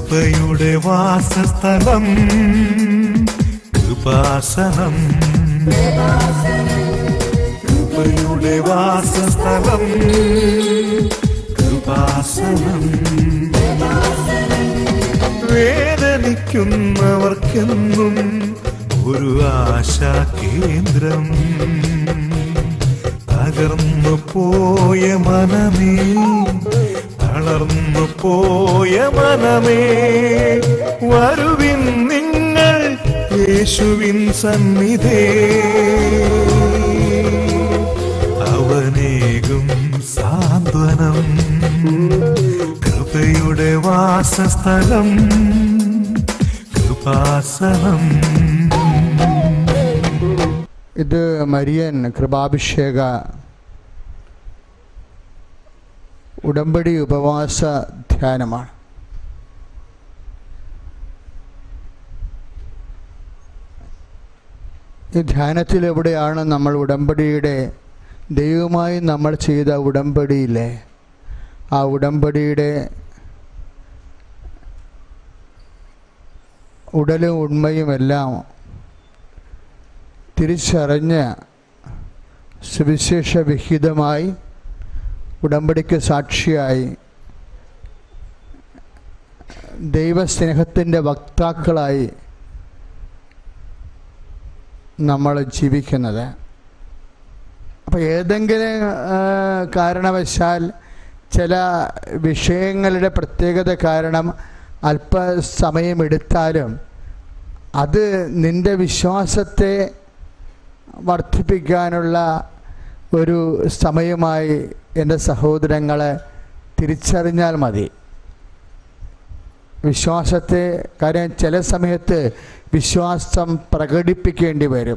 കൃപയുടെ വാസസ്ഥലം കൃപാസനം കൃപയുടെ വാസസ്ഥലം കൃപാസനം വേദനിക്കുന്നവർക്കെന്നും ഒരു ആശാ കേന്ദ്രം തകർന്നു പോയ മനമേ തളർന്നു പോയ മനമേ വരുവിൻ നിങ്ങൾ യേശുവിൻ സന്നിധേ അവനേകും സാന്ത്വനം കൃപയുടെ വാസസ്ഥലം കൃപാസനം ഇത് മരിയൻ കൃപാഭിഷേക ഉടമ്പടി ഉപവാസ ധ്യാനമാണ് ഈ ധ്യാനത്തിലെവിടെയാണ് നമ്മൾ ഉടമ്പടിയുടെ ദൈവമായി നമ്മൾ ചെയ്ത ഉടമ്പടിയിലെ ആ ഉടമ്പടിയുടെ ഉടലും ഉണ്മയുമെല്ലാം തിരിച്ചറിഞ്ഞ് സുവിശേഷ വിഹിതമായി ഉടമ്പടിക്ക് സാക്ഷിയായി ദൈവസ്നേഹത്തിൻ്റെ വക്താക്കളായി നമ്മൾ ജീവിക്കുന്നത് അപ്പോൾ ഏതെങ്കിലും ആ, കാരണവശാൽ ചില വിഷയങ്ങളുടെ പ്രത്യേകത കാരണം അല്പസമയമെടുത്താലും അത് നിൻ്റെ വിശ്വാസത്തെ വർദ്ധിപ്പിക്കാനുള്ള ഒരു സമയമായി എൻ്റെ സഹോദരങ്ങളെ തിരിച്ചറിഞ്ഞാൽ മതി വിശ്വാസത്തെ കാര്യം ചില സമയത്ത് വിശ്വാസം പ്രകടിപ്പിക്കേണ്ടി വരും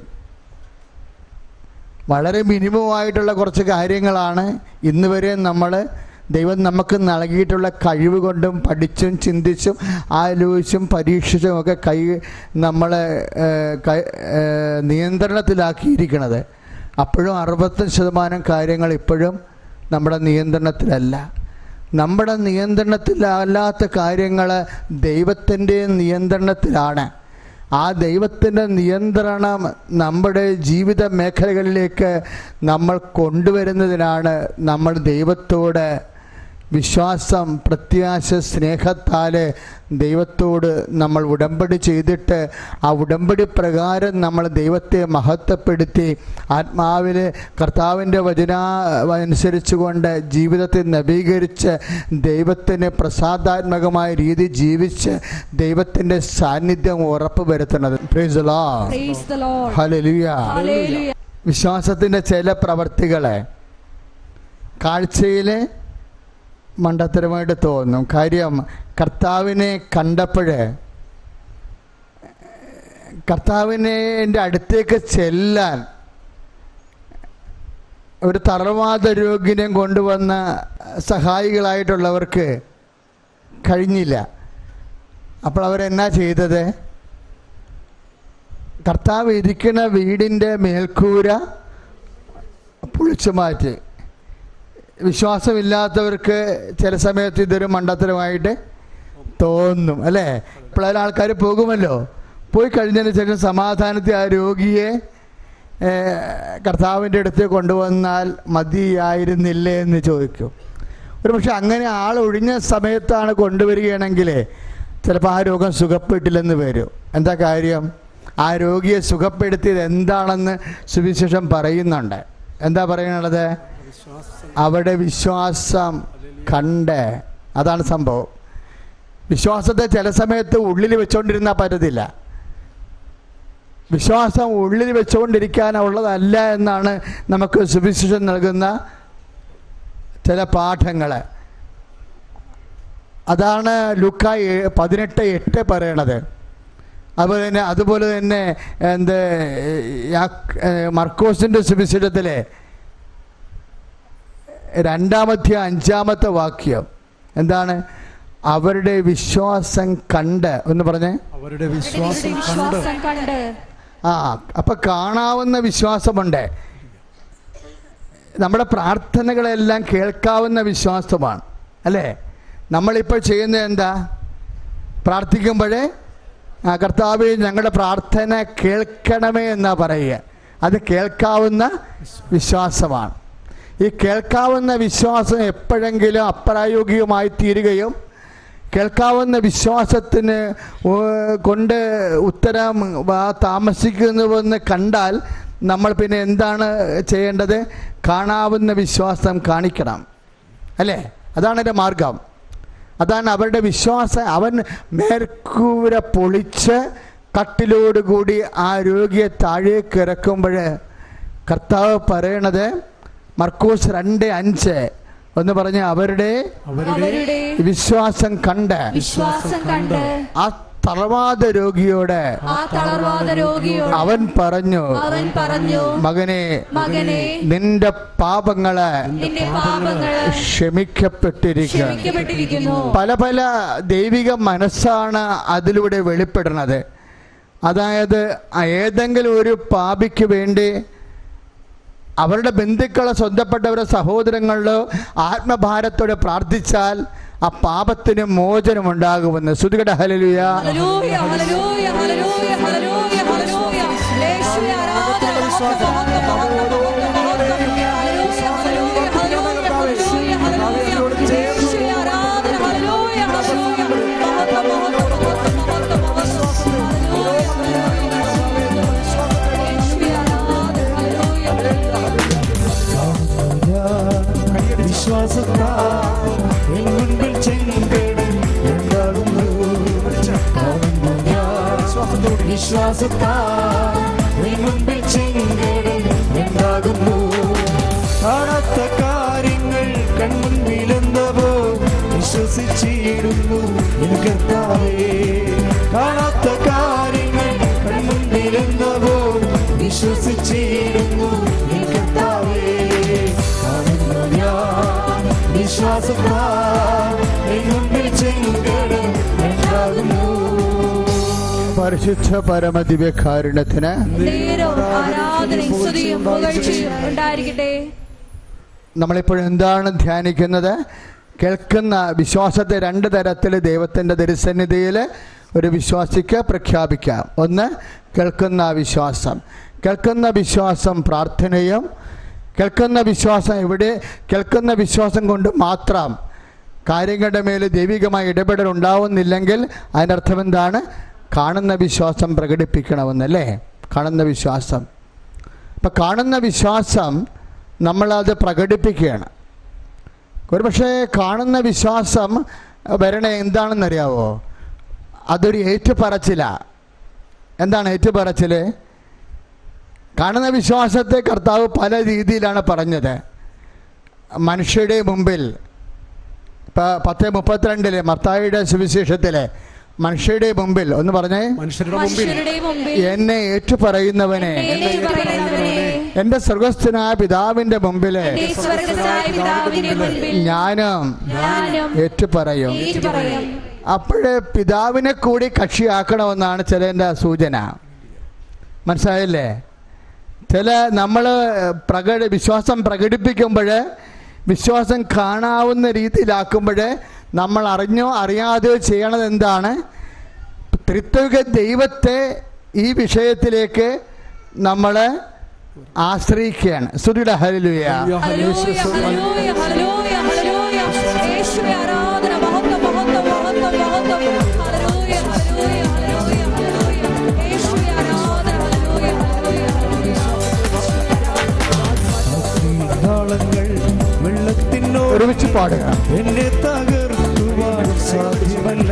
വളരെ മിനിമമായിട്ടുള്ള കുറച്ച് കാര്യങ്ങളാണ് ഇന്ന് വരെ നമ്മൾ ദൈവം നമുക്ക് നൽകിയിട്ടുള്ള കഴിവ് കൊണ്ടും പഠിച്ചും ചിന്തിച്ചും ആലോചിച്ചും പരീക്ഷിച്ചും ഒക്കെ കൈ നമ്മളെ ഏഹ്, കൈ- ഏഹ്, നിയന്ത്രണത്തിലാക്കിയിരിക്കണത് അപ്പോഴും അറുപത്തഞ്ച് ശതമാനം കാര്യങ്ങൾ ഇപ്പോഴും നമ്മുടെ നിയന്ത്രണത്തിലല്ല നമ്മുടെ നിയന്ത്രണത്തിലല്ലാത്ത കാര്യങ്ങൾ ദൈവത്തിൻ്റെ നിയന്ത്രണത്തിലാണ് ആ ദൈവത്തിൻ്റെ നിയന്ത്രണം നമ്മുടെ ജീവിത മേഖലകളിലേക്ക് നമ്മൾ കൊണ്ടുവരുന്നതിനാണ് നമ്മൾ ദൈവത്തോട് വിശ്വാസം പ്രത്യാശ സ്നേഹത്താൽ ദൈവത്തോട് നമ്മൾ ഉടമ്പടി ചെയ്തിട്ട് ആ ഉടമ്പടി പ്രകാരം നമ്മൾ ദൈവത്തെ മഹത്വപ്പെടുത്തി ആത്മാവിൽ കർത്താവിൻ്റെ വചന അനുസരിച്ചുകൊണ്ട് ജീവിതത്തെ നവീകരിച്ച് ദൈവത്തിന് പ്രസാദാത്മകമായ രീതി ജീവിച്ച് ദൈവത്തിൻ്റെ സാന്നിധ്യം ഉറപ്പ് വരുത്തുന്നത് Praise the Lord. Praise the Lord. Hallelujah. Hallelujah. വിശ്വാസത്തിൻ്റെ ചില പ്രവർത്തികളെ കാഴ്ചയിൽ മണ്ടത്തരമായിട്ട് തോന്നും കാര്യം കർത്താവിനെ കണ്ടപ്പോൾ കർത്താവിനെ എൻ്റെ അടുത്തേക്ക് ചെല്ലാൻ ഒരു തളർവാദ രോഗിനെ കൊണ്ടുവന്ന സഹായികളായിട്ടുള്ളവർക്ക് കഴിഞ്ഞില്ല അപ്പോൾ അവരെന്നാ ചെയ്തത് കർത്താവ് ഇരിക്കുന്ന വീടിൻ്റെ മേൽക്കൂര പൊളിച്ചു മാറ്റി വിശ്വാസമില്ലാത്തവർക്ക് ചില സമയത്ത് ഇതൊരു മണ്ടത്തരമായിട്ട് തോന്നും അല്ലേ ഇപ്പോഴും ആൾക്കാർ പോകുമല്ലോ പോയി കഴിഞ്ഞതിന് ശേഷം സമാധാനത്തിൽ ആ രോഗിയെ ഏഹ്, കർത്താവിൻ്റെ അടുത്ത് കൊണ്ടുവന്നാൽ മതിയായിരുന്നില്ലേ എന്ന് ചോദിക്കും ഒരു പക്ഷെ അങ്ങനെ ആൾ ഒഴിഞ്ഞ സമയത്താണ് കൊണ്ടുവരികയാണെങ്കിൽ ചിലപ്പോൾ ആ രോഗം സുഖപ്പെട്ടില്ലെന്ന് വരും എന്താ കാര്യം ആ രോഗിയെ സുഖപ്പെടുത്തിയത് എന്താണെന്ന് സുവിശേഷം പറയുന്നുണ്ട് എന്താ പറയുന്നത് അവിടെ വിശ്വാസം കണ്ട് അതാണ് സംഭവം വിശ്വാസത്തെ ചില സമയത്ത് ഉള്ളിൽ വെച്ചുകൊണ്ടിരുന്നാൽ പറ്റത്തില്ല വിശ്വാസം ഉള്ളിൽ വെച്ചുകൊണ്ടിരിക്കാനുള്ളതല്ല എന്നാണ് നമുക്ക് സുവിശേഷം നൽകുന്ന ചില പാഠങ്ങൾ അതാണ് ലുക്ക ഏ- പതിനെട്ട് എട്ട് പറയണത് അതുപോലെ തന്നെ അതുപോലെ തന്നെ എന്ത് യാക്ക്- ഏ, മർക്കോസിൻ്റെ സുവിശേഷത്തിലെ രണ്ടാമത്തെ അഞ്ചാമത്തെ വാക്യം എന്താണ് അവരുടെ വിശ്വാസം കണ്ട് എന്ന് പറഞ്ഞേ അവരുടെ വിശ്വാസം കണ്ട് വിശ്വാസം കണ്ട് ആ അപ്പം കാണാവുന്ന വിശ്വാസമുണ്ട് നമ്മുടെ പ്രാർത്ഥനകളെല്ലാം കേൾക്കാവുന്ന വിശ്വാസമാണ് അല്ലേ നമ്മളിപ്പോൾ ചെയ്യുന്നത് എന്താ പ്രാർത്ഥിക്കുമ്പോഴേ ആ കർത്താവ് ഞങ്ങളുടെ പ്രാർത്ഥന കേൾക്കണമേ എന്നാ പറയുക അത് കേൾക്കാവുന്ന വിശ്വാസമാണ് ഈ കേൾക്കാവുന്ന വിശ്വാസം എപ്പോഴെങ്കിലും അപ്രായോഗികമായി തീരുകയും കേൾക്കാവുന്ന വിശ്വാസത്തിന് ഓ- കൊണ്ട് ഉത്തരം വാ- താമസിക്കുന്നുവെന്ന് കണ്ടാൽ നമ്മൾ പിന്നെ എന്താണ് ചെയ്യേണ്ടത് കാണാവുന്ന വിശ്വാസം കാണിക്കണം അല്ലേ അതാണ് എൻ്റെ മാർഗം അതാണ് അവരുടെ വിശ്വാസം അവൻ മേൽക്കൂര പൊളിച്ച് കട്ടിലോടുകൂടി ആ രോഗിയെ താഴേക്ക് ഇറക്കുമ്പോൾ കർത്താവ് പറയണത് മർക്കൂസ് രണ്ട് അഞ്ച് എന്ന് പറഞ്ഞ് അവരുടെ അവരുടെ വിശ്വാസം കണ്ട് വിശ്വാസം കണ്ട് ആ തളവാദ രോഗിയോട് ആ തളർവാദ രോഗിയോട് അവൻ പറഞ്ഞു അവൻ പറഞ്ഞു മകനെ മകനെ നിന്റെ പാപങ്ങള് നിന്റെ പാപങ്ങൾ ക്ഷമിക്കപ്പെട്ടിരിക്കുക ക്ഷമിക്കപ്പെട്ടിരിക്കുന്നു പല പല ദൈവിക മനസ്സാണ് അതിലൂടെ വെളിപ്പെടുന്നത് അതായത് ഏതെങ്കിലും ഒരു പാപിക്ക് വേണ്ടി അവരുടെ ബന്ധുക്കളോ സ്വന്തപ്പെട്ടവരോ സഹോദരങ്ങളിലോ ആത്മഭാരത്തോടെ പ്രാർത്ഥിച്ചാൽ ആ പാപത്തിന് മോചനം ഉണ്ടാകുമെന്ന് ശ്രുതികട hallelujah hallelujah hallelujah hallelujah hallelujah hallelujah യേശുവേ ആരാധന മഹത്വം മഹത്വം മഹത്വം മഹത്വം ഹല്ലേലൂയ ഹല്ലേലൂയ ഹല്ലേലൂയ ഹല്ലേലൂയ യേശുവേ ആരാധന ഹല്ലേലൂയ ഹല്ലേലൂയ മഹത്വം മഹത്വം മഹത്വം മഹത്വം മഹത്വം ഹല്ലേലൂയ ഹല്ലേലൂയ യേശുവേ ആരാധന ഹല്ലേലൂയ വിശ്വാസത്താൽ എൻ മുൻപിൽ ചെങ്കടൽ ഉണ്ടാകുന്നു കാണുന്നു ഞാൻ. വിശ്വാസത്താൽ എൻ മുൻപിൽ ചെങ്കടൽ ഉണ്ടാകുന്നു കാണാത്ത കാര്യങ്ങൾ കൺമുൻപിലെന്നവോ വിശ്വസിച്ചിടുന്നു എൻ കർത്താവേ കാണാത്ത കാര്യങ്ങൾ കൺമുൻപിലെന്നവോ വിശ്വസിച്ചിടുന്നു എൻ കർത്താവേ കാണുന്നു ഞാൻ വിശ്വാസത്താൽ എൻ മുൻപിൽ ചെങ്കടൽ ഉണ്ടാകുന്നു പരിശുദ്ധ പരമദിവ്യകാരുണ്യത്തിന് നേരവും ആരാധനയും സ്തുതിയും പുകഴ്ചയും ഉണ്ടായിരിക്കട്ടെ നമ്മളിപ്പോൾ എന്താണ് ധ്യാനിക്കുന്നത് കേൾക്കുന്ന വിശ്വാസത്തെ രണ്ട് തരത്തിൽ ദൈവത്തിൻ്റെ തിരുസന്നിധിയിൽ ഒരു വിശ്വാസിക്ക് പ്രഖ്യാപിക്കാം ഒന്ന് കേൾക്കുന്ന വിശ്വാസം കേൾക്കുന്ന വിശ്വാസം പ്രാർത്ഥനയും കേൾക്കുന്ന വിശ്വാസം ഇവിടെ കേൾക്കുന്ന വിശ്വാസം കൊണ്ട് മാത്രം കാര്യങ്ങളുടെ മേൽ ദൈവികമായ ഇടപെടൽ ഉണ്ടാവുന്നില്ലെങ്കിൽ അതിൻ്റെ അർത്ഥം എന്താണ് കാണുന്ന വിശ്വാസം പ്രകടിപ്പിക്കണമെന്നല്ലേ കാണുന്ന വിശ്വാസം അപ്പം കാണുന്ന വിശ്വാസം നമ്മളത് പ്രകടിപ്പിക്കുകയാണ് ഒരുപക്ഷെ കാണുന്ന വിശ്വാസം വരണ എന്താണെന്നറിയാവോ അതൊരു ഏറ്റുപറച്ചില എന്താണ് ഏറ്റുപറച്ചിൽ കാണുന്ന വിശ്വാസത്തെ കർത്താവ് പല രീതിയിലാണ് പറഞ്ഞത് മനുഷ്യരുടെ മുമ്പിൽ ഇപ്പം പത്ത് മുപ്പത്തിരണ്ടിലെ മർത്തായിയുടെ സുവിശേഷത്തിലെ മനുഷ്യരുടെ മുമ്പിൽ ഒന്ന് പറഞ്ഞേ മനുഷ്യരുടെ മുമ്പിൽ മനുഷ്യരുടെ മുമ്പിൽ എന്നെ ഏറ്റുപറയുന്നവനെ ഏറ്റുപറയുന്നവനെ എൻ്റെ സ്വർഗസ്ഥനായ പിതാവിൻ്റെ മുമ്പില് എന്റെ സ്വർഗ്ഗസ്ഥനായ പിതാവിന്റെ മുൻപിൽ ഞാനും ഞാനും ഏറ്റുപറയും ഏറ്റുപറയും അപ്പോഴേ പിതാവിനെ കൂടി കക്ഷിയാക്കണമെന്നാണ് ചിലതിൻ്റെ സൂചന മനസ്സിലായില്ലേ ചില നമ്മൾ പ്രകട വിശ്വാസം പ്രകടിപ്പിക്കുമ്പോൾ വിശ്വാസം കാണാവുന്ന രീതിയിലാക്കുമ്പോൾ നമ്മൾ അറിഞ്ഞോ അറിയാതെയോ ചെയ്യണത് എന്താണ് ത്രിത്വിക ദൈവത്തെ ഈ വിഷയത്തിലേക്ക് നമ്മൾ ആശ്രയിക്കുകയാണ് സ്തുതിയുടെ hallelujah hallelujah hallelujah hallelujah hallelujah യേശുവേ ആരാധന മഹത്വം മഹത്വം മഹത്വം മഹത്വം ഹല്ലേലൂയ ഹല്ലേലൂയ ഹല്ലേലൂയ ഹല്ലേലൂയ യേശുവേ ആരാധന ഹല്ലേലൂയ ഹല്ലേലൂയ താളങ്ങൾ വെള്ളത്തിനോ ഒരുമിച്ച് പാടുക എന്നെ തകർക്കുവാൻ സാധ്യമല്ല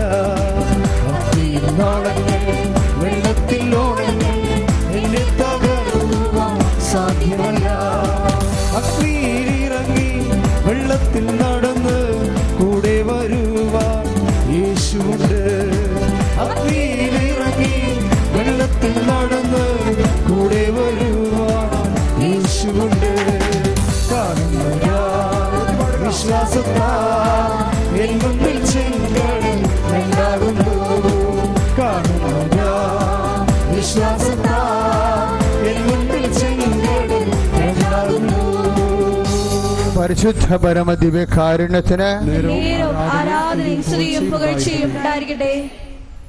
നാളങ്ങൾ വെള്ളത്തിലോണങ്ങൾ എന്നെ തകർക്കുവാൻ സാധ്യമല്ല അഗ്നിയിലിറങ്ങി വെള്ളത്തിൽ നടന്ന് കൂടെ വരുവാൻ യേശുണ്ട് അഗ്നിയിലിറങ്ങി വെള്ളത്തിൽ നടന്ന് കൂടെ വരുവാൻ യേശുണ്ട് കാണുന്നു ഞാൻ വിശ്വാസത്താൽ എൻ മുമ്പിൽ ചെങ്കടൽ ഉണ്ടാകുന്നു കാണുന്നു ഞാൻ വിശ്വാസത്താൽ എൻ മുമ്പിൽ ചെങ്കടൽ ഉണ്ടാകുന്നു പരിശുദ്ധ പരമ ദിവ്യകാരുണ്യത്തിന് നേരവും ആരാധനയും സ്തുതിയും പുകഴ്ചയും ഉണ്ടായിരിക്കട്ടെ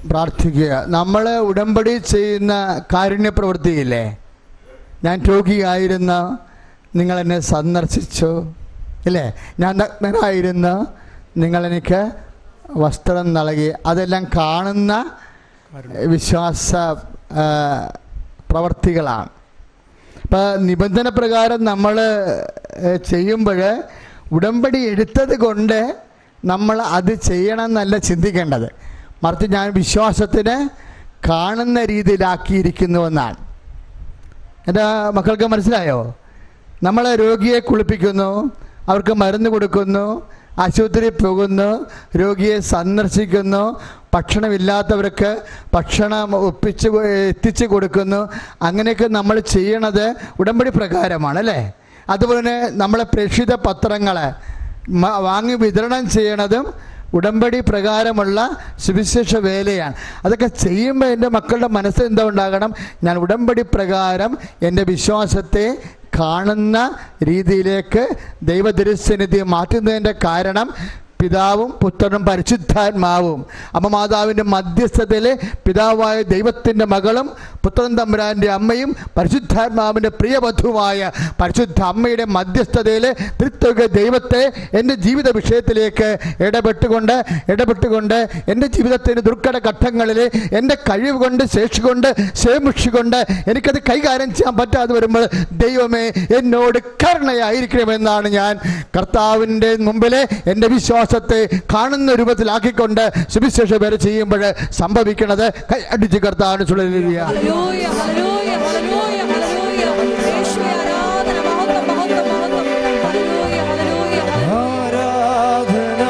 പ്രാർത്ഥിക്കുക നമ്മൾ ഉടമ്പടി ചെയ്യുന്ന കാരുണ്യ പ്രവൃത്തിയില്ലേ ഞാൻ രോഗിയായിരുന്ന നിങ്ങൾ എന്നെ സന്ദർശിച്ചു ഇല്ലേ ഞാൻ നഗ്നനായിരുന്ന നിങ്ങളെനിക്ക് വസ്ത്രം നൽകി അതെല്ലാം കാണുന്ന വിശ്വാസ ആ, പ്രവർത്തികളാണ് ഇപ്പം നിബന്ധന പ്രകാരം നമ്മൾ ചെയ്യുമ്പോൾ ഉടമ്പടി എടുത്തത് കൊണ്ട് നമ്മൾ അത് ചെയ്യണം എന്നല്ല ചിന്തിക്കേണ്ടത് മറിച്ച് ഞാൻ വിശ്വാസത്തിന് കാണുന്ന രീതിയിലാക്കിയിരിക്കുന്നുവെന്നാണ് എൻ്റെ മക്കൾക്ക് മനസ്സിലായോ നമ്മൾ രോഗിയെ കുളിപ്പിക്കുന്നു അവർക്ക് മരുന്ന് കൊടുക്കുന്നു ആശുപത്രിയിൽ പോകുന്നു രോഗിയെ സന്ദർശിക്കുന്നു ഭക്ഷണമില്ലാത്തവർക്ക് ഭക്ഷണം ഒപ്പിച്ച് കൊ- എത്തിച്ച് കൊടുക്കുന്നു അങ്ങനെയൊക്കെ നമ്മൾ ചെയ്യണത് ഉടമ്പടി പ്രകാരമാണ് അല്ലേ അതുപോലെ നമ്മളെ പ്രേക്ഷിത പത്രങ്ങൾ മ- വാങ്ങി വിതരണം ചെയ്യണതും ഉടമ്പടി പ്രകാരമുള്ള സുവിശേഷ വേലയാണ് അതൊക്കെ ചെയ്യുമ്പോൾ എൻ്റെ മക്കളുടെ മനസ്സിൽ എന്താ ഉണ്ടാകണം ഞാൻ ഉടമ്പടി പ്രകാരം എൻ്റെ വിശ്വാസത്തെ കാണുന്ന രീതിയിലേക്ക് ദൈവദൃശ്യനിധി മാറ്റുന്നതിൻ്റെ കാരണം പിതാവും പുത്രനും പരിശുദ്ധാത്മാവും അമ്മ മാതാവിൻ്റെ മധ്യസ്ഥതയിൽ പിതാവായ ദൈവത്തിൻ്റെ മകളും പുത്രൻ തമ്പുരാൻ്റെ അമ്മയും പരിശുദ്ധാത്മാവിൻ്റെ പ്രിയവധുവായ പരിശുദ്ധ അമ്മയുടെ മധ്യസ്ഥതയിൽ തൃത്വക ദൈവത്തെ എൻ്റെ ജീവിത വിഷയത്തിലേക്ക് ഇടപെട്ടുകൊണ്ട് ഇടപെട്ടുകൊണ്ട് എൻ്റെ ജീവിതത്തിൻ്റെ ദുർഘട ഘട്ടങ്ങളിൽ എൻ്റെ കഴിവ് കൊണ്ട് ശേഷി കൊണ്ട് ശേമുഷികൊണ്ട് എനിക്കത് കൈകാര്യം ചെയ്യാൻ പറ്റാതെ വരുമ്പോൾ ദൈവമേ എന്നോട് കരുണയായിരിക്കണമെന്നാണ് ഞാൻ കർത്താവിൻ്റെ മുമ്പിൽ എൻ്റെ വിശ്വാസത്തെ കാണുന്ന രൂപത്തിലാക്കിക്കൊണ്ട് സുവിശേഷ പേര് ചെയ്യുമ്പോൾ സംഭവിക്കണത് കൈ അടിച്ച് കർത്താവിന് സുള്ളിയ ഹല്ലേലൂയ ഹല്ലേലൂയ ഹല്ലേലൂയ ഹല്ലേലൂയ യേശുവേ ആരാധന മഹത്വം മഹത്വം മഹത്വം ഹല്ലേലൂയ ഹല്ലേലൂയ ആരാധന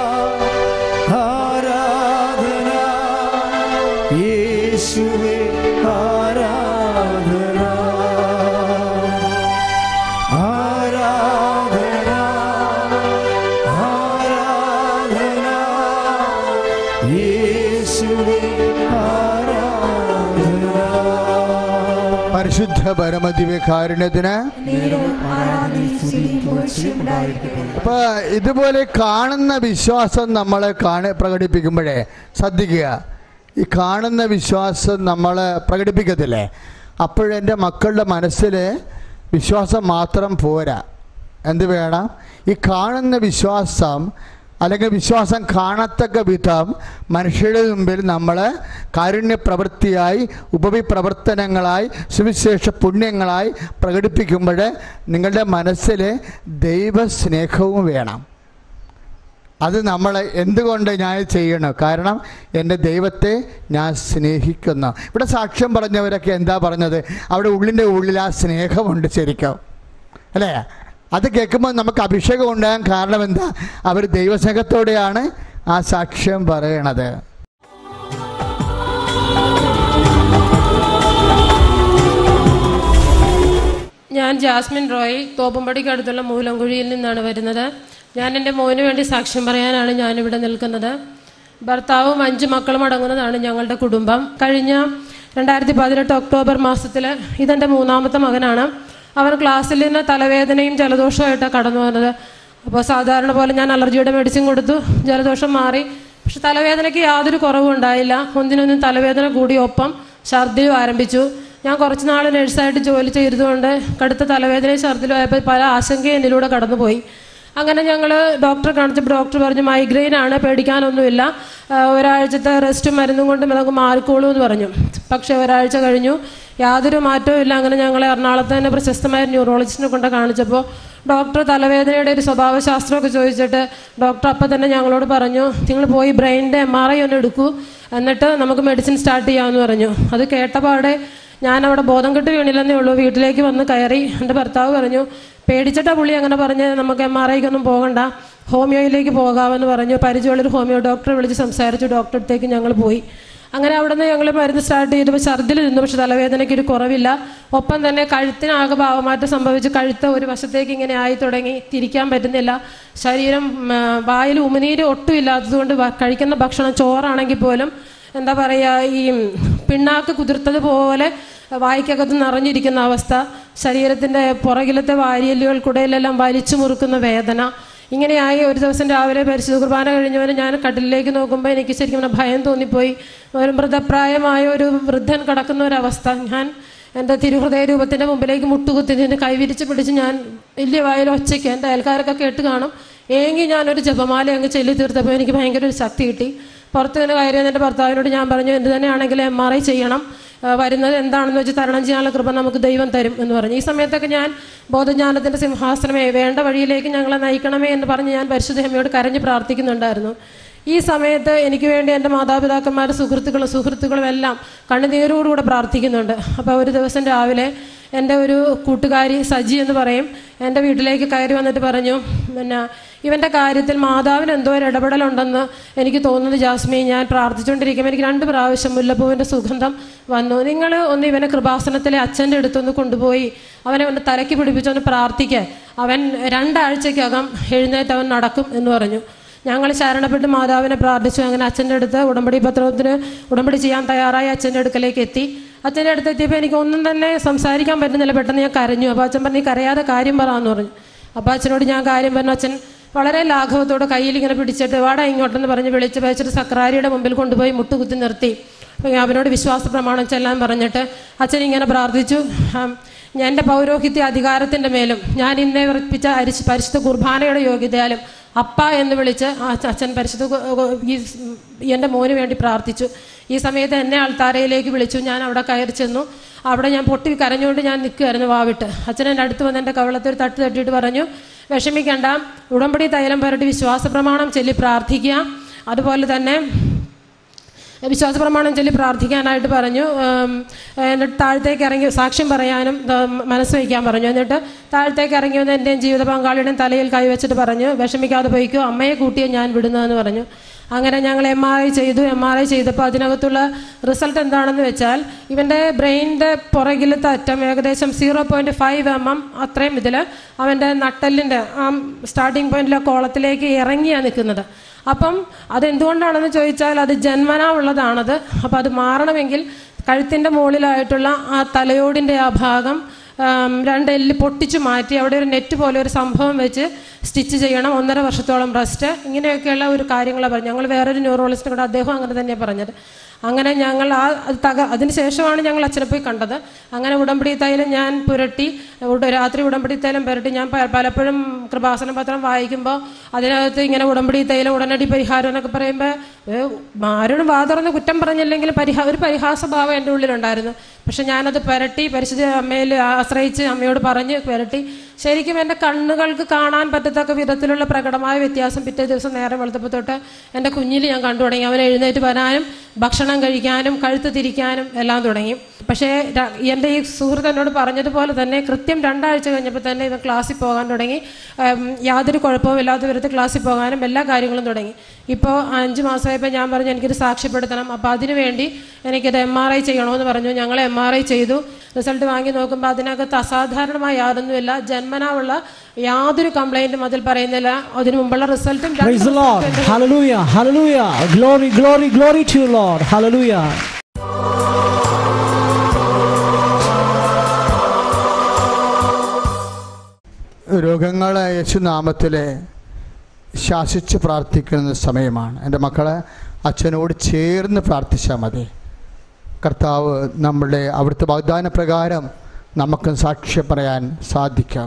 ആരാധന യേശുവേ ആരാധന ആരാധന ആരാധന യേശുവേ ആരാധന പരിശുദ്ധ പരമദിവ്യ കാരുണ്യത്തിന് നേരവും ആരാധനയും സ്തുതിയും പുകഴ്ചയും ഉണ്ടായിരിക്കട്ടെ അപ്പൊ ഇതുപോലെ കാണുന്ന വിശ്വാസം നമ്മൾ കാണ പ്രകടിപ്പിക്കുമ്പോഴേ ശ്രദ്ധിക്കുക ഈ കാണുന്ന വിശ്വാസം നമ്മൾ പ്രകടിപ്പിക്കത്തില്ലേ അപ്പോഴെൻ്റെ മക്കളുടെ മനസ്സിൽ വിശ്വാസം മാത്രം പോരാ എന്ത് വേണം ഈ കാണുന്ന വിശ്വാസം അല്ലെങ്കിൽ വിശ്വാസം കാണത്തക്ക വിധം മനുഷ്യരുടെ മുമ്പിൽ നമ്മൾ കാരുണ്യ പ്രവൃത്തിയായി ഉപവിപ്രവർത്തനങ്ങളായി സുവിശേഷ പുണ്യങ്ങളായി പ്രകടിപ്പിക്കുമ്പോൾ നിങ്ങളുടെ മനസ്സിൽ ദൈവസ്നേഹവും വേണം അത് നമ്മൾ എന്തുകൊണ്ട് ഞാൻ ചെയ്യണം കാരണം എൻ്റെ ദൈവത്തെ ഞാൻ സ്നേഹിക്കുന്നു ഇവിടെ സാക്ഷ്യം പറഞ്ഞവരൊക്കെ എന്താ പറഞ്ഞത് അവിടെ ഉള്ളിൻ്റെ ഉള്ളിൽ ആ സ്നേഹമുണ്ട് ശരിക്കും അല്ലേ അത് കേൾക്കുമ്പോൾ നമുക്ക് അഭിഷേകം ഉണ്ടാകാൻ കാരണം എന്താ അവർ ദൈവസ്നേഹത്തോടെയാണ് ആ സാക്ഷ്യം പറയണത് ഞാൻ ജാസ്മിൻ റോയ് തോപ്പുംപടിക്ക് അടുത്തുള്ള മൂലംകുഴിയിൽ നിന്നാണ് വരുന്നത് ഞാൻ എൻ്റെ മോന് വേണ്ടി സാക്ഷ്യം പറയാനാണ് ഞാനിവിടെ നിൽക്കുന്നത് ഭർത്താവും അഞ്ച് മക്കളും അടങ്ങുന്നതാണ് ഞങ്ങളുടെ കുടുംബം കഴിഞ്ഞ രണ്ടായിരത്തി പതിനെട്ട് ഒക്ടോബർ മാസത്തിൽ ഇതെൻ്റെ മൂന്നാമത്തെ മകനാണ് അവൻ ക്ലാസ്സിൽ നിന്ന് തലവേദനയും ജലദോഷമായിട്ടാണ് കടന്നു വന്നത് അപ്പോൾ സാധാരണ പോലെ ഞാൻ അലർജിയുടെ മെഡിസിൻ കൊടുത്തു ജലദോഷം മാറി പക്ഷെ തലവേദനയ്ക്ക് യാതൊരു കുറവും ഉണ്ടായില്ല ഒന്നിനൊന്നും തലവേദന കൂടി ഒപ്പം ഛർദിയും ആരംഭിച്ചു ഞാൻ കുറച്ച് നാൾ നഴ്സായിട്ട് ജോലി ചെയ്തതുകൊണ്ട് കടുത്ത തലവേദനയും ഛർദിലും ആയപ്പോൾ പല ആശങ്കയും എന്നിലൂടെ കടന്നുപോയി അങ്ങനെ ഞങ്ങൾ ഡോക്ടറെ കാണിച്ചപ്പോൾ ഡോക്ടർ പറഞ്ഞു മൈഗ്രെയിൻ ആണ് പേടിക്കാനൊന്നുമില്ല ആ, ഒരാഴ്ചത്തെ റെസ്റ്റും മരുന്നും കൊണ്ട് നമുക്ക് മാറിക്കോളൂ എന്ന് പറഞ്ഞു പക്ഷേ ഒരാഴ്ച കഴിഞ്ഞു യാതൊരു മാറ്റവും ഇല്ല അങ്ങനെ ഞങ്ങൾ എറണാകുളത്ത് തന്നെ പ്രശസ്തമായ ന്യൂറോളജിസ്റ്റിനെ കൊണ്ട് കാണിച്ചപ്പോൾ ഡോക്ടർ തലവേദനയുടെ ഒരു സ്വഭാവശാസ്ത്രമൊക്കെ ചോദിച്ചിട്ട് ഡോക്ടർ അപ്പം തന്നെ ഞങ്ങളോട് പറഞ്ഞു നിങ്ങൾ പോയി ബ്രെയിനിൻ്റെ എം ആർ ഐ ഒന്ന് എടുക്കൂ എന്നിട്ട് നമുക്ക് മെഡിസിൻ സ്റ്റാർട്ട് ചെയ്യാമെന്ന് പറഞ്ഞു അത് കേട്ടപാടെ ഞാൻ അവിടെ ബോധം കെട്ട് വീണില്ലെന്നേ ഉള്ളൂ വീട്ടിലേക്ക് വന്ന് കയറി എൻ്റെ ഭർത്താവ് പറഞ്ഞു പേടിച്ചിട്ടാ പുള്ളി അങ്ങനെ പറഞ്ഞ് നമുക്ക് എം ആർ ഐക്കൊന്നും പോകണ്ട ഹോമിയോയിലേക്ക് പോകാമെന്ന് പറഞ്ഞു പരിചയമുള്ളൊരു ഹോമിയോ ഡോക്ടറെ വിളിച്ച് സംസാരിച്ചു ഡോക്ടറെ അടുത്തേക്ക് ഞങ്ങൾ പോയി അങ്ങനെ അവിടെ നിന്ന് ഞങ്ങൾ മരുന്ന് സ്റ്റാർട്ട് ചെയ്തപ്പോൾ ഛർദിൽ നിന്നു പക്ഷെ തലവേദനയ്ക്ക് ഒരു കുറവില്ല ഒപ്പം തന്നെ കഴുത്തിനാകെ ഭാവമാറ്റം സംഭവിച്ച് കഴുത്ത് ഒരു വശത്തേക്ക് ഇങ്ങനെ ആയി തുടങ്ങി തിരിക്കാൻ പറ്റുന്നില്ല ശരീരം ഉം, ആ, വായിൽ ഉമിനീര് ഒട്ടും ഇല്ലാത്തതുകൊണ്ട് വ- കഴിക്കുന്ന ഭക്ഷണം ചോറാണെങ്കിൽ പോലും എന്താ പറയുക ഈ പിണ്ണാക്ക് കുതിർത്തതുപോലെ വായിക്കകത്ത് നിറഞ്ഞിരിക്കുന്ന അവസ്ഥ ശരീരത്തിൻ്റെ പുറകിലത്തെ വാരിയല്ലുകൾക്കിടയിലെല്ലാം വലിച്ചു മുറുക്കുന്ന വേദന ഇങ്ങനെയായി ഒരു ദിവസം രാവിലെ പരിശുദ്ധ കുർബാന കഴിഞ്ഞവന് ഞാൻ കട്ടിലേക്ക് നോക്കുമ്പോൾ എനിക്ക് ശരിക്കും പറഞ്ഞാൽ ഭയം തോന്നിപ്പോയി ഒരു മൃതപ്രായമായ ഒരു വൃദ്ധൻ കിടക്കുന്ന ഒരവസ്ഥ ഞാൻ എൻ്റെ തിരുഹൃദയ രൂപത്തിൻ്റെ മുമ്പിലേക്ക് മുട്ടുകുത്തി നിന്ന് കൈവിരിച്ച് പിടിച്ച് ഞാൻ വലിയ വായിൽ ഒച്ചയ്ക്ക് എൻ്റെ അയൽക്കാരൊക്കെ കേട്ട് കാണും ഏങ്ങി ഞാനൊരു ജപമാല അങ്ങ് ചൊല്ലി തീർത്തപ്പോൾ എനിക്ക് ഭയങ്കര ഒരു ശക്തി കിട്ടി പുറത്ത് നിന്ന് കയറി വന്ന് എൻ്റെ ഭർത്താവിനോട് ഞാൻ പറഞ്ഞു എന്ത് തന്നെയാണെങ്കിൽ എം ആർ ഐ ചെയ്യണം ആ, വരുന്നത് എന്താണെന്ന് വെച്ച് തരണം ചെയ്യാനുള്ള കൃപ നമുക്ക് ദൈവം തരും എന്ന് പറഞ്ഞു ഈ സമയത്തൊക്കെ ഞാൻ ബോധജ്ഞാനത്തിൻ്റെ സിംഹാസനമേ വേണ്ട വഴിയിലേക്ക് ഞങ്ങളെ നയിക്കണമേ എന്ന് പറഞ്ഞ് ഞാൻ പരിശുദ്ധ അമ്മയോട് കരഞ്ഞ് പ്രാർത്ഥിക്കുന്നുണ്ടായിരുന്നു ഈ സമയത്ത് എനിക്ക് വേണ്ടി എൻ്റെ മാതാപിതാക്കന്മാരും സുഹൃത്തുക്കളും സുഹൃത്തുക്കളും എല്ലാം കണ്ണുനീരോടുകൂടെ പ്രാർത്ഥിക്കുന്നുണ്ട് അപ്പോൾ ഒരു ദിവസം രാവിലെ എൻ്റെ ഒരു കൂട്ടുകാരി സജി എന്ന് പറയും എൻ്റെ വീട്ടിലേക്ക് കയറി വന്നിട്ട് പറഞ്ഞു പിന്നെ ഇവൻ്റെ കാര്യത്തിൽ മാതാവിന് എന്തോ ഒരു ഇടപെടലുണ്ടെന്ന് എനിക്ക് തോന്നുന്നത് ജാസ്മി ഞാൻ പ്രാർത്ഥിച്ചുകൊണ്ടിരിക്കുമ്പോൾ എനിക്ക് രണ്ട് പ്രാവശ്യം മുല്ലപ്പൂവിൻ്റെ സുഗന്ധം വന്നു നിങ്ങൾ ഒന്ന് ഇവനെ കൃപാസനത്തിലെ അച്ഛൻ്റെ അടുത്തൊന്ന് കൊണ്ടുപോയി അവനെ ഒന്ന് തലയ്ക്ക് പിടിപ്പിച്ചൊന്ന് പ്രാർത്ഥിക്കുക അവൻ രണ്ടാഴ്ചക്കകം എഴുന്നേറ്റ് അവൻ നടക്കും എന്ന് പറഞ്ഞു ഞങ്ങൾ ശരണപ്പെട്ട് മാതാവിനെ പ്രാർത്ഥിച്ചു അങ്ങനെ അച്ഛൻ്റെ അടുത്ത് ഉടമ്പടി പത്രത്തിന് ഉടമ്പടി ചെയ്യാൻ തയ്യാറായി അച്ഛൻ്റെ അടുക്കലേക്ക് എത്തി അച്ഛൻ്റെ അടുത്ത് എത്തിയപ്പോൾ എനിക്ക് ഒന്നും തന്നെ സംസാരിക്കാൻ പറ്റുന്നില്ല പെട്ടെന്ന് ഞാൻ കരഞ്ഞു അപ്പോൾ അച്ഛൻ പറഞ്ഞു "നീ കരയാതെ കാര്യം പറയാമെന്ന് പറഞ്ഞു അപ്പോൾ അച്ഛനോട് ഞാൻ കാര്യം പറഞ്ഞു അച്ഛൻ വളരെ ലാഘവത്തോടെ കയ്യിൽ ഇങ്ങനെ പിടിച്ചിട്ട് വാടാ ഇങ്ങോട്ടെന്ന് പറഞ്ഞ് വിളിച്ച് വെച്ചിട്ട് സക്രാരിയുടെ മുമ്പിൽ കൊണ്ടുപോയി മുട്ടുകുത്തി നിർത്തി അപ്പോൾ ഞാൻ അവനോട് വിശ്വാസ പ്രമാണം ചെല്ലാൻ പറഞ്ഞിട്ട് അച്ഛൻ ഇങ്ങനെ പ്രാർത്ഥിച്ചു ആം, ഞാൻ എൻ്റെ പൗരോഹിത്യ അധികാരത്തിൻ്റെ മേലും ഞാൻ ഇന്നേ ഉറപ്പിച്ച അരിശ് പരിശുദ്ധ കുർബാനയുടെ യോഗ്യതയാലും അപ്പ എന്ന് വിളിച്ച് ആ അച്ഛൻ പരിശുദ്ധ കു- കു- ഈ സ്- എൻ്റെ മോന് വേണ്ടി പ്രാർത്ഥിച്ചു ഈ സമയത്ത് എന്നെ ആൾത്താരയിലേക്ക് വിളിച്ചു ഞാൻ അവിടെ കയറി ചെന്നു അവിടെ ഞാൻ പൊട്ടി കരഞ്ഞുകൊണ്ട് ഞാൻ നിൽക്കുമായിരുന്നു വാവിട്ട് അച്ഛൻ എൻ്റെ അടുത്ത് വന്ന് എൻ്റെ കവളത്തിൽ ഒരു തട്ട് തട്ടിയിട്ട് പറഞ്ഞു വിഷമിക്കണ്ട ഉടമ്പടി തൈലം പുരട്ടി വിശ്വാസ പ്രമാണം ചൊല്ലി പ്രാർത്ഥിക്കുക അതുപോലെ തന്നെ വിശ്വാസ പ്രമാണം ചൊല്ലി പ്രാർത്ഥിക്കാനായിട്ട് പറഞ്ഞു ഉം, എന്നിട്ട് താഴത്തേക്ക് ഇറങ്ങി സാക്ഷ്യം പറയാനും ഉം, മനസ്സ് വയ്ക്കാൻ പറഞ്ഞു എന്നിട്ട് താഴത്തേക്ക് ഇറങ്ങി വന്ന് എൻ്റെയും ജീവിത പങ്കാളിയുടെയും തലയിൽ കൈവച്ചിട്ട് പറഞ്ഞു വിഷമിക്കാതെ പോയിക്കോ അമ്മയെ കൂട്ടിയേ ഞാൻ വിടുന്നതെന്ന് പറഞ്ഞു അങ്ങനെ ഞങ്ങൾ എം ആർ ഐ ചെയ്തു എം ആർ ഐ ചെയ്തപ്പോൾ അതിനകത്തുള്ള റിസൾട്ട് എന്താണെന്ന് വെച്ചാൽ ഇവൻ്റെ ബ്രെയിനിൻ്റെ പുറകിലത്തെ അറ്റം ഏകദേശം zero point five M M അത്രയും ഇതിൽ അവൻ്റെ നട്ടലിൻ്റെ ആ സ്റ്റാർട്ടിംഗ് പോയിന്റിലെ കോളത്തിലേക്ക് ഇറങ്ങിയാണ് നിൽക്കുന്നത് അപ്പം അതെന്തുകൊണ്ടാണെന്ന് ചോദിച്ചാൽ അത് ജന്മനാ ഉള്ളതാണത് അപ്പം അത് മാറണമെങ്കിൽ കഴുത്തിൻ്റെ മുകളിലായിട്ടുള്ള ആ തലയോടിൻ്റെ ആ ഭാഗം ആം, രണ്ട് എല്ല് പൊട്ടിച്ചു മാറ്റി അവിടെ ഒരു നെറ്റ് പോലെ ഒരു സംഭവം വെച്ച് സ്റ്റിച്ച് ചെയ്യണം ഒന്നര വർഷത്തോളം റെസ്റ്റ് ഇങ്ങനെയൊക്കെയുള്ള ഒരു കാര്യങ്ങളാണ് പറഞ്ഞു ഞങ്ങൾ വേറൊരു ന്യൂറോളജിസ്റ്റിനെ കൂടെ അദ്ദേഹം അങ്ങനെ തന്നെയാണ് പറഞ്ഞത് അങ്ങനെ ഞങ്ങൾ ആ അത് തക അതിന് ശേഷമാണ് ഞങ്ങൾ അച്ഛനെ പോയി കണ്ടത് അങ്ങനെ ഉടമ്പടി തൈലം ഞാൻ പുരട്ടി ഉട- രാത്രി ഉടമ്പടി തൈലം പുരട്ടി ഞാൻ പ- പലപ്പോഴും കൃപാസന പത്രം വായിക്കുമ്പോൾ അതിനകത്ത് ഇങ്ങനെ ഉടമ്പടി തൈലം ഉടനടി പരിഹാരം എന്നൊക്കെ പറയുമ്പോൾ ആരോടും വാതുറന്ന് കുറ്റം പറഞ്ഞില്ലെങ്കിലും പരിഹാ ഒരു പരിഹാസഭാവം എൻ്റെ ഉള്ളിലുണ്ടായിരുന്നു പക്ഷെ ഞാനത് പുരട്ടി പരിശുദ്ധ അമ്മയിൽ ആശ്രയിച്ച് അമ്മയോട് പറഞ്ഞ് പുരട്ടി ശരിക്കും എൻ്റെ കണ്ണുകൾക്ക് കാണാൻ പറ്റത്തക്ക വിധത്തിലുള്ള പ്രകടമായ വ്യത്യാസം പിറ്റേ ദിവസം നേരം വെളുത്തപ്പോൾ തൊട്ട് എൻ്റെ കുഞ്ഞിൽ ഞാൻ കണ്ടു തുടങ്ങി അവൻ എഴുന്നേറ്റ് വരാനും ഭക്ഷണം കഴിക്കാനും കഴുത്ത് തിരിക്കാനും എല്ലാം തുടങ്ങി പക്ഷേ ര- എൻ്റെ ഈ സുഹൃത്ത് എന്നോട് പറഞ്ഞതുപോലെ തന്നെ കൃത്യം രണ്ടാഴ്ച കഴിഞ്ഞപ്പോൾ തന്നെ ഇവൻ ക്ലാസ്സിൽ പോകാൻ തുടങ്ങി ഉം, യാതൊരു കുഴപ്പവും ഇല്ലാത്ത വിധത്തിൽ ക്ലാസ്സിൽ പോകാനും എല്ലാ കാര്യങ്ങളും തുടങ്ങി ഇപ്പോൾ അഞ്ച് മാസമായപ്പോൾ ഞാൻ പറഞ്ഞു എനിക്കിത് സാക്ഷ്യപ്പെടുത്തണം അപ്പോൾ അതിനു വേണ്ടി എനിക്കിത് എം ആർ ഐ ചെയ്യണമെന്ന് പറഞ്ഞു ഞങ്ങൾ എം ആർ ഐ ചെയ്തു റിസൾട്ട് വാങ്ങി നോക്കുമ്പോൾ അതിനകത്ത് അസാധാരണമായ യാതൊന്നുമില്ല ജന്മനാ ഉള്ള യാതൊരു കംപ്ലൈൻറ്റും അതിൽ പറയുന്നില്ല അതിനു മുമ്പുള്ള റിസൾട്ടും രണ്ട് Praise the Lord. result ഉണ്ട്. Hallelujah. Hallelujah. Glory, glory, glory to you, Lord. Hallelujah. രോഗങ്ങളെ യേശുനാമത്തിൽ ശാസിച്ച് പ്രാർത്ഥിക്കുന്ന സമയമാണ് എൻ്റെ മക്കളെ അച്ഛനോട് ചേർന്ന് പ്രാർത്ഥിച്ചാൽ മതി കർത്താവ് നമ്മുടെ അവിടുത്തെ വാഗ്ദാന പ്രകാരം നമുക്കും സാക്ഷ്യം പറയാൻ സാധിക്കാം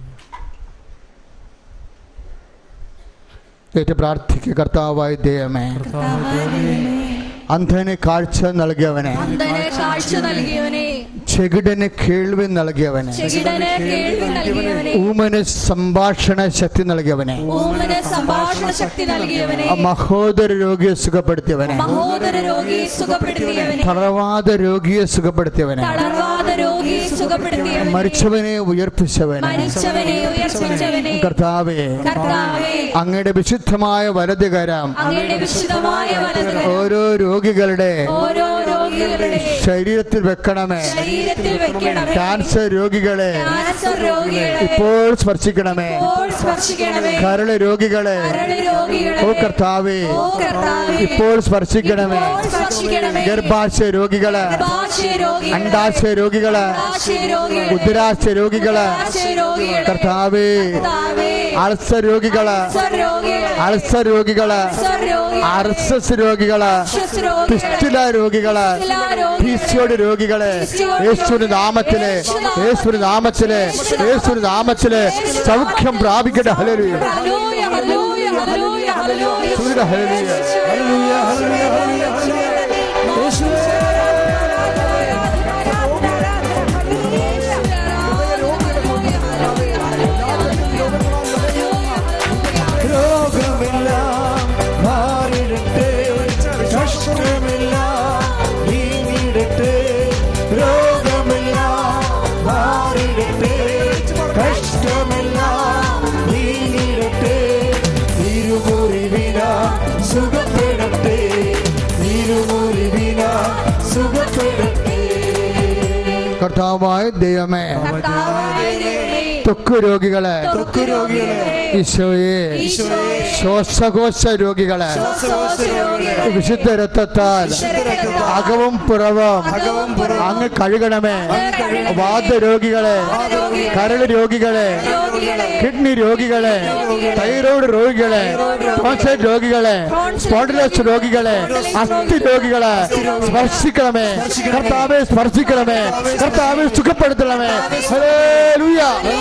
ഏറ്റു പ്രാർത്ഥിക്കുക കർത്താവായ ദൈവമേ അന്ധന് കാഴ്ച നൽകിയവനെ അന്ധനെ കാഴ്ച നൽകിയവനെ ചെകിടന് കേൾവി നൽകിയവനെ ചെകിടന് കേൾവി നൽകിയവനെ ഊമന് സംഭാഷണ ശക്തി നൽകിയവനെ ഊമന് സംഭാഷണ ശക്തി നൽകിയവനെ മഹോദര രോഗിയെ സുഖപ്പെടുത്തിയവനെ മഹോദര രോഗിയെ സുഖപ്പെടുത്തിയവനെ തളർവാദ രോഗിയെ സുഖപ്പെടുത്തിയവനെ തളർവാദ രോഗിയെ സുഖപ്പെടുത്തിയവനെ മരിച്ചവനെ ഉയർപ്പിച്ചവനെ മരിച്ചവനെ ഉയർപ്പിച്ചവനെ കർത്താവെ കർത്താവേ അങ്ങയുടെ വിശുദ്ധമായ വലതുകരം അങ്ങയുടെ വിശുദ്ധമായ വലതുകരം ഓരോ രോഗികളുടെ ഓരോ രോഗികളുടെ ശരീരത്തിൽ വെക്കണമേ ശരീരത്തിൽ വെക്കണമേ ക്യാൻസർ രോഗികളെ ക്യാൻസർ രോഗികളെ ഇപ്പോൾ സ്പർശിക്കണമേ ഇപ്പോൾ സ്പർശിക്കണമേ കരള് രോഗികളെ കരട് രോഗികളെ ഓ കർത്താവേ ഓ കർത്താവേ ഇപ്പോൾ സ്പർശിക്കണമേ ഇപ്പോൾ സ്പർശിക്കണമേ ഗർഭാശയ രോഗികള് ഗർഭാശയ രോഗികളെ അണ്ടാശയ രോഗികള് ഗർഭാശയ രോഗികളെ ഉദരാശയ രോഗികള് ഗർഭാശയ രോഗികളെ കർത്താവേ കർത്താവേ അൾസർ രോഗികള് അൾസർ രോഗികളെ അൾസർ രോഗികള് അൾസർ രോഗികളെ അർസസ് രോഗികള് അർശസ് രോഗികളെ പിസ്റ്റില രോഗികള് പിസ്റ്റില രോഗികളെ, പിസിയോട് രോഗികളെ പിസിയോട് യേശുവിന്റെ നാമത്തിലെ യേശുവിന്റെ നാമത്തിലെ യേശുവിന്റെ നാമത്തിലെ സൗഖ്യം പ്രാപിക്കട്ടെ hallelujah hallelujah hallelujah hallelujah hallelujah സൂര്യ hallelujah hallelujah, hallelujah, hallelujah, hallelujah. യേശുവേ, രോഗമെല്ലാം മാറിടട്ടെ കഷ്ടമെല്ലാം നീങ്ങിടട്ടെ രോഗമെല്ലാം മാറിടട്ടെ കഷ്ടമെല്ലാം നീങ്ങിടട്ടെ തിരുമുറിവിന സുഖപ്പെടട്ടെ തിരുമുറിവിന സുഖപ്പെടട്ടെ കർത്താവായ ദൈവമേ കർത്താവായ ദൈവമേ, ത്വക്ക് രോഗികളെ ത്വക്ക് രോഗികളെ ഈശോയെ ഈശോയെ, ശ്വാസകോശ രോഗികളെ ശ്വാസകോശ രോഗികളെ, വിശുദ്ധ രക്തത്താൽ രക്തത്താൽ അകവും പുറവും അകവും പുറവും അങ്ങ് കഴുകണമേ കഴുകണമേ. വാദരോഗികളെ വാതരോഗികളെ, കരൾ രോഗികളെ രോഗികളെ, കിഡ്നി രോഗികളെ തൈറോയ്ഡ് രോഗികളെ പ്രോസ്റ്റേറ്റ് രോഗികളെ സ്പോണ്ടിലോസ് രോഗികളെ അസ്ഥി രോഗികളെ സ്പർശിക്കണമേ കർത്താവെ സ്പർശിക്കണമേ കർത്താവെ സുഖപ്പെടുത്തണമേ ഹല്ലേലൂയ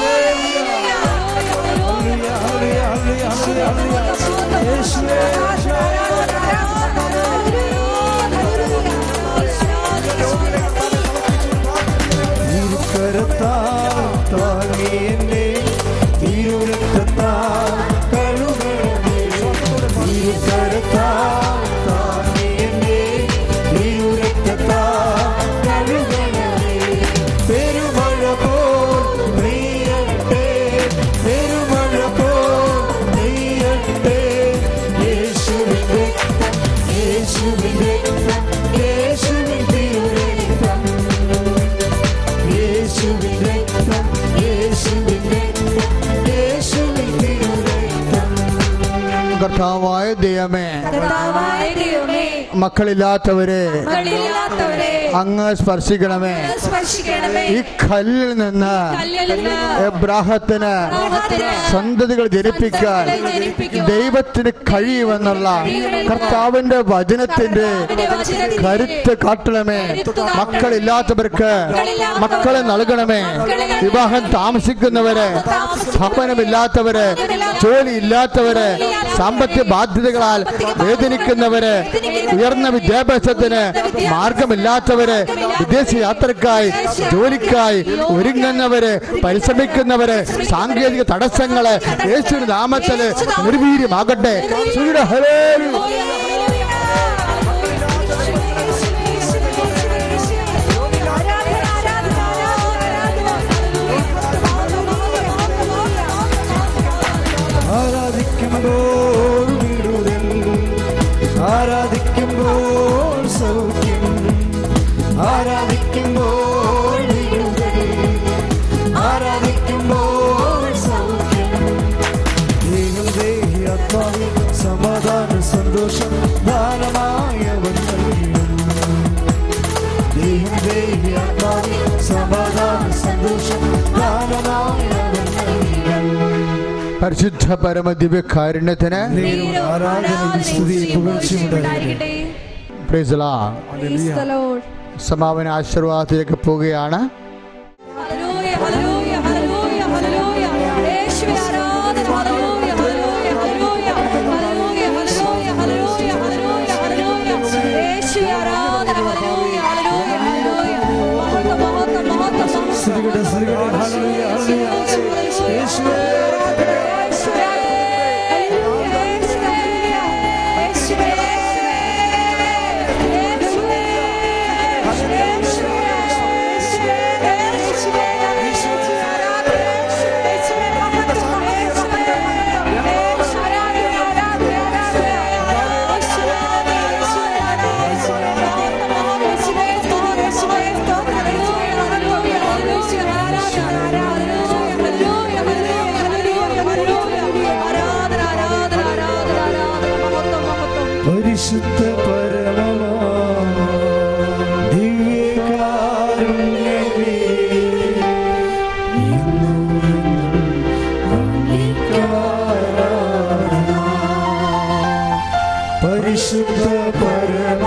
തിരുക്കരത്താൽ താങ്ങി എന്നെ തിരുരക്തത്താൽ കഴുകണമേ തിരുക്കരത്താൽ താങ്ങി എന്നെ തിരുരക്തത്താൽ കഴുകണമേ പെരുമഴ പോൽ പെയ്യട്ടെ പെരുമഴ പോൽ പെയ്യട്ടെ യേശുവിൻ രക്തം യേശുവിൻ രക്തം യേശുവിൻ തിരുരക്തം യേശുവിൻ രക്തം യേശുവിൻ രക്തം യേശുവിൻ തിരുരക്തം കർത്താവായ ദൈവമേ കർത്താവായ ദൈവമേ, മക്കളില്ലാത്തവരെ മക്കളില്ലാത്തവരെ അങ്ങ് സ്പർശിക്കണമേ സ്പർശിക്കണമേ ഈ കല്ലിൽ നിന്ന് കല്ലിൽ നിന്ന് എബ്രാഹത്തിന് ലോകത്തിന് സന്തതികൾ ജനിപ്പിക്കാൻ സന്തതികളെ ജനിപ്പിക്കുവാൻ ദൈവത്തിന് കഴിയുമെന്നുള്ള കർത്താവിന്റെ വചനത്തിന്റെ കരുത്ത് കാട്ടണമേ മക്കളില്ലാത്തവർക്ക് മക്കളെ നൽകണമേ വിവാഹം താമസിക്കുന്നവര് ഭവനമില്ലാത്തവര് ജോലി ഇല്ലാത്തവര് സാമ്പത്തിക ബാധ്യതകളാൽ വേദനിക്കുന്നവര് ഉയർന്ന വിദ്യാഭ്യാസത്തിന് മാർഗമില്ലാത്തവര് വിദേശ യാത്രക്കായി ജോലിക്കായി ഒരുങ്ങുന്നവര് പരിശ്രമിക്കുന്നവര് സാങ്കേതിക തടസ്സങ്ങള് യേശു നാമത്തില് നിർവീര്യമാകട്ടെ സൂര്യ ഹരേലു ആരാധിക്കുമ്പോൾ വിടുതൽ ആരാധിക്കുമ്പോൾ സൗഖ്യം ആരാധിക്കുമ്പോൾ വിടുതൽ ആരാധിക്കുമ്പോൾ സൗഖ്യം ദൈവം ദേഹി ആത്മാവിൽ സമാധാന സന്തോഷം ദാനമായവൻ നൽകിടും ദൈവം ദേഹി ആത്മാവിൽ സമാധാന സന്തോഷം ദാനമായവൻ നൽകിടും പരിശുദ്ധ പരമ ദിവ്യ കാരുണ്യത്തിന് ആരാധനയും സ്തുതിയും പുകഴ്ചയും ഉണ്ടായിരിക്കട്ടെ. Praise the Lord. Praise the Lord. സമാപന ആശീർവാദത്തിലേക്ക് പോവുകയാണ് Hallelujah, hallelujah, hallelujah, hallelujah. യേശുവേ ആരാധന. Hallelujah, hallelujah, hallelujah. Hallelujah, hallelujah, hallelujah, hallelujah, hallelujah. യേശുവേ ആരാധന. Hallelujah, hallelujah, hallelujah. മഹത്വം, മഹത്വം, മഹത്വം, മഹത്വം. സ്തുതികട്ടെ, സ്തുതികട്ടെ. Hallelujah, hallelujah. യേശുവേ, യേശുവേ, യേശുവേ, യേശുവേ, യേശുവേ, യേശുവേ പരിശുദ്ധ പരമമാ ദിവ്യകാരുണ്യമേ ഇന്നും അങ്ങേക്കാരാധന. പരിശുദ്ധ പരമ